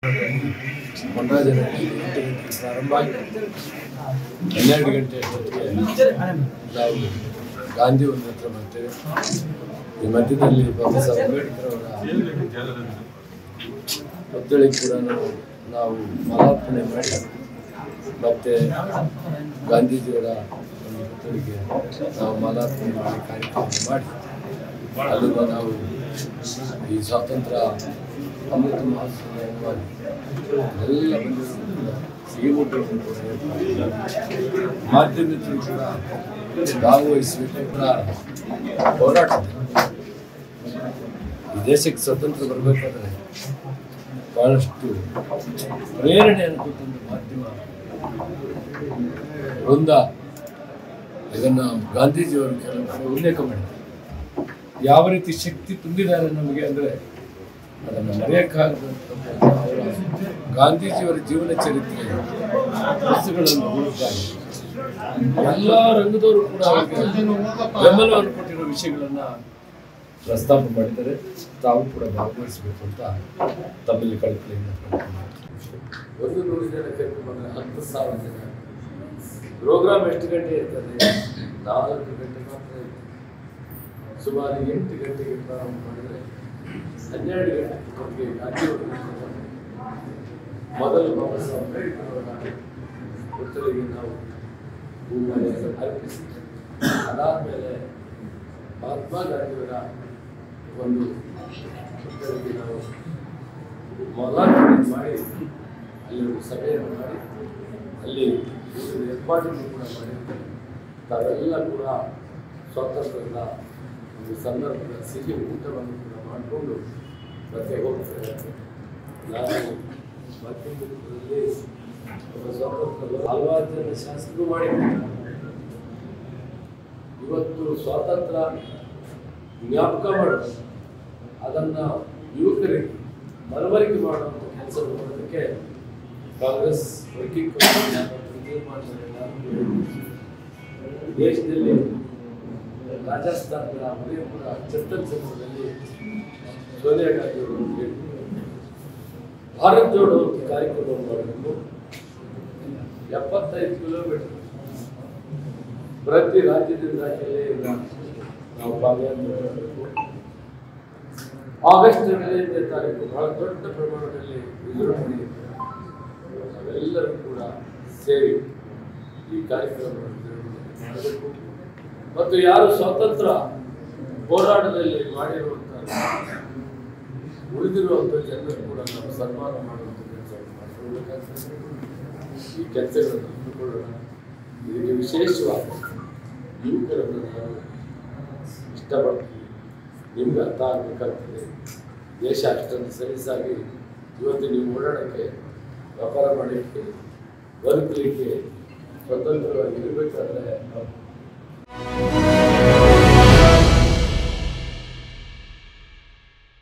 ಮಂಡ್ಯದಲ್ಲಿ ಎಂಟು ಗಂಟೆಗೆ ಪ್ರಾರಂಭ ಆಗಿ ಹನ್ನೆರಡು ಗಂಟೆ ಹೊತ್ತಿಗೆ ನಾವು ಗಾಂಧಿ ಒಂದು ಹತ್ರ ಬರ್ತೇವೆ ಈ ಮಧ್ಯದಲ್ಲಿ ಬಾಬಾ ಸಾಹೇಬ್ ಅಂಬೇಡ್ಕರ್ ಅವರ ಒತ್ತಳಿ ಕೂಡ ನಾವು ನಾವು ಮಾಲಾರ್ಪಣೆ ಮಾಡಿ ಮತ್ತೆ ಗಾಂಧೀಜಿಯವರ ಒಂದು ಪುತ್ಥಳಿಗೆ ನಾವು ಮಾಲಾರ್ಪಣೆ ಮಾಡಿ ಕಾರ್ಯಕ್ರಮ ಮಾಡಿ ಅದನ್ನು ನಾವು ಈ ಸ್ವಾತಂತ್ರ್ಯ ಅಮೃತ ಮಹೋತ್ಸವ ಅಂಗವಾಗಿ ಎಲ್ಲ ಬಂದಿರೋರು ಕೂಡ ಸಿಹಿ ಊಟವನ್ನು ಕೂಡ ಏರ್ಪಾಡು ಮಾಡಿ ಮಾಧ್ಯಮಿಕರು ಕೂಡ ಭಾಗವಹಿಸಬೇಕು ಕೂಡ ಹೋರಾಟ ಈ ದೇಶಕ್ಕೆ ಸ್ವತಂತ್ರ ಬರಬೇಕಾದ್ರೆ ಬಹಳಷ್ಟು ಪ್ರೇರಣೆಯನ್ನು ಕೊಟ್ಟಂತ ಮಾಧ್ಯಮ ವೃಂದ ಇದನ್ನು ಗಾಂಧೀಜಿಯವರು ಕೆಲವು ಕಡೆ ಉಲ್ಲೇಖ ಮಾಡಿದ್ದಾರೆ ಯಾವ ರೀತಿ ಶಕ್ತಿ ತುಂಬಿದ್ದಾರೆ ನಮಗೆ ಅಂದರೆ ಅದನ್ನು ಮರೆಯೋಕ್ಕಾಗದಂಥ ಅವರ ಗಾಂಧೀಜಿಯವರ ಜೀವನ ಚರಿತ್ರೆ ಪುಸ್ತಕಗಳನ್ನು ಓದಿದಾಗ ಎಲ್ಲ ರಂಗದವರು ಕೂಡ ಅವರಿಗೆ ಬೆಂಬಲವನ್ನು ಕೊಟ್ಟಿರೋ ವಿಷಯಗಳನ್ನು ಪ್ರಸ್ತಾಪ ಮಾಡಿದ್ದಾರೆ ತಾವು ಕೂಡ ಭಾಗವಹಿಸಬೇಕು ಅಂತ ತಮ್ಮಲ್ಲಿ ಕಳಕಳಿಯಿಂದ ಪ್ರಾರ್ಥನೆ ಒಂದು ನೂರು ಜನ ಕರೆದು ಬಂದರೆ ಹತ್ತು ಸಾವಿರ ಜನ ಪ್ರೋಗ್ರಾಮ್ ಎಷ್ಟು ಗಂಟೆ ಇರ್ತದೆ ನಾಲ್ಕು ಗಂಟೆ ಮಾತ್ರ ಇರ್ತದೆ ಸುಮಾರು ಎಂಟು ಗಂಟೆಗೆ ಪ್ರಾರಂಭ ಮಾಡಿದರೆ ಹನ್ನೆರಡು ಗಂಟೆ ಹೊತ್ತಿಗೆ ಗಾಂಧಿಯವರು ಮೊದಲು ಬಾಬಾ ಸಾಹೇಬ್ ಅಂಬೇಡ್ಕರ್ ಅವರ ಪುತ್ಥಳಿಗೆ ನಾವು ಹೂಮಾಲೆಯನ್ನು ಅರ್ಪಿಸಿ ಅದಾದಮೇಲೆ ಮಹಾತ್ಮ ಗಾಂಧಿಯವರ ಒಂದು ಪುತ್ಥಳಿಗೆ ನಾವು ಮೊದಲಾರ್ಪಣೆ ಮಾಡಿ ಅಲ್ಲಿ ಒಂದು ಸಭೆಯನ್ನು ಮಾಡಿ ಅಲ್ಲಿ ಊಟದ ಏರ್ಪಾಟನ್ನು ಕೂಡ ಮಾಡಿರ್ತಾರೆ ತಾವೆಲ್ಲ ಕೂಡ ಸ್ವಾತಂತ್ರ್ಯದ ಒಂದು ಸಂದರ್ಭದ ಸಿಹಿ ಊಟವನ್ನು ಕೂಡ ಮಾಡಿಕೊಂಡು ಮತ್ತೆ ಹೋಗ್ತಾರೆ ನಾನು ಮಧ್ಯದಲ್ಲಿ ಒಬ್ಬ ಸ್ವಾತಂತ್ರ್ಯದ ಹಲವಾರು ಜನ ಶಾಸಕರು ಮಾಡಿದ್ದಾರೆ ಇವತ್ತು ಸ್ವಾತಂತ್ರ್ಯ ಜ್ಞಾಪಕ ಮಾಡೋದು ಅದನ್ನು ಯುವಕರಿಗೆ ಮನವರಿಕೆ ಮಾಡುವಂಥ ಕೆಲಸ ಮಾಡೋದಕ್ಕೆ ಕಾಂಗ್ರೆಸ್ ವರ್ಕಿಂಗ್ ದೇಶದಲ್ಲಿ ರಾಜಸ್ಥಾನದ ಉದಯಪುರ ಚತ್ತನ್ ಕ್ಷೇತ್ರದಲ್ಲಿ ಸೋನಿಯಾ ಗಾಂಧಿ ಅವರು ಹೇಳಿದ್ರು, ಭಾರತ್ ಜೋಡೋ ಒಂದು ಕಾರ್ಯಕ್ರಮವನ್ನು ಮಾಡಬೇಕು ಎಪ್ಪತ್ತೈದು ಕಿಲೋಮೀಟರ್ ಪ್ರತಿ ರಾಜ್ಯದಿಂದ ಜಿಲ್ಲೆಯಿಂದ ನಾವು ಭಾಗಿಯಾಗಬೇಕು ಆಗಸ್ಟ್ ಹದಿನೈದನೇ ತಾರೀಕು ಬಹಳ ದೊಡ್ಡ ಪ್ರಮಾಣದಲ್ಲಿ ವಿಜೃಂಭಣೆ ನಾವೆಲ್ಲರೂ ಕೂಡ ಸೇರಿ ಈ ಕಾರ್ಯಕ್ರಮವನ್ನು ವಿಜೃಂಭಣೆ ಮಾಡಬೇಕು ಮತ್ತು ಯಾರು ಸ್ವಾತಂತ್ರ್ಯ ಹೋರಾಟದಲ್ಲಿ ಮಾಡಿರುವಂಥ ಉಳಿದಿರುವಂಥ ಜನರು ಕೂಡ ನಾವು ಸನ್ಮಾನ ಮಾಡುವಂಥ ಕೆಲಸವನ್ನು ಮಾಡಿಕೊಳ್ಬೇಕಾಗ್ತದೆ ಈ ಕೆಲಸಗಳನ್ನು ಹಮ್ಮಿಕೊಳ್ಳೋಣ ಇದಕ್ಕೆ ವಿಶೇಷವಾಗಿ ಯುವಕರನ್ನು ನಾನು ಇಷ್ಟಪಡ್ತೀನಿ ನಿಮ್ಗೆ ಅರ್ಥ ಆಗಬೇಕಾಗ್ತದೆ ದೇಶ ಅಷ್ಟೊಂದು ಸಲೀಸಾಗಿ ಇವತ್ತು ನೀವು ಓಡಾಡೋಕ್ಕೆ ವ್ಯಾಪಾರ ಮಾಡಲಿಕ್ಕೆ ಬದುಕಲಿಕ್ಕೆ ಸ್ವತಂತ್ರವಾಗಿ ಇರಬೇಕಾದ್ರೆ